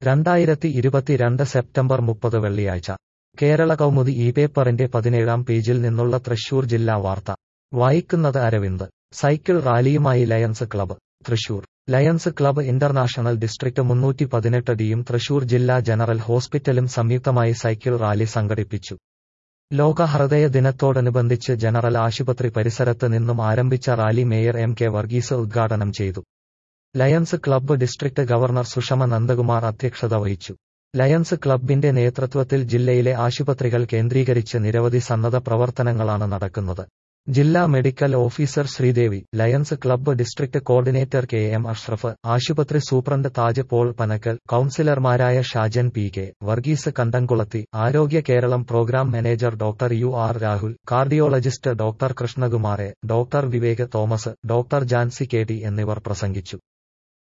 രണ്ടായിരത്തി ഇരുപത്തിരണ്ട് സെപ്റ്റംബർ മുപ്പത് വെള്ളിയാഴ്ച കേരള കൗമുദി ഈ പേപ്പറിന്റെ പതിനേഴാം പേജിൽ നിന്നുള്ള തൃശൂർ ജില്ലാ വാർത്ത വായിക്കുന്നത് അരവിന്ദ് സൈക്കിൾ റാലിയുമായി Lions Club Thrissur Lions Club International district മുന്നൂറ്റി പതിനെട്ട് ഡിയും തൃശൂർ ജില്ലാ ജനറൽ ഹോസ്പിറ്റലും സംയുക്തമായി സൈക്കിൾ റാലി സംഘടിപ്പിച്ചു ലോക ഹൃദയ ദിനത്തോടനുബന്ധിച്ച് ജനറൽ ആശുപത്രി പരിസരത്ത് നിന്നും ആരംഭിച്ച rally mayor M K Varghese ഉദ്ഘാടനം ചെയ്തു Lions Club district governor Sushama Nandakumar അധ്യക്ഷത വഹിച്ചു ലയൺസ് ക്ലബ്ബിന്റെ നേതൃത്വത്തിൽ ജില്ലയിലെ ആശുപത്രികൾ കേന്ദ്രീകരിച്ച് നിരവധി സന്നദ്ധ പ്രവർത്തനങ്ങളാണ് നടക്കുന്നത് ജില്ലാ medical officer Sreedevi Lions Club district coordinator K M Ashraf ആശുപത്രി സൂപ്രണ്ട് താജ് പോൾ പനക്കൽ കൌൺസിലർമാരായ Shajan P K Varghese Kandamkulathi Arogya Keralam program manager doctor U R Rahul cardiologist doctor കൃഷ്ണകുമാറെ doctor Vivek Thomas doctor Jancy K T എന്നിവർ പ്രസംഗിച്ചു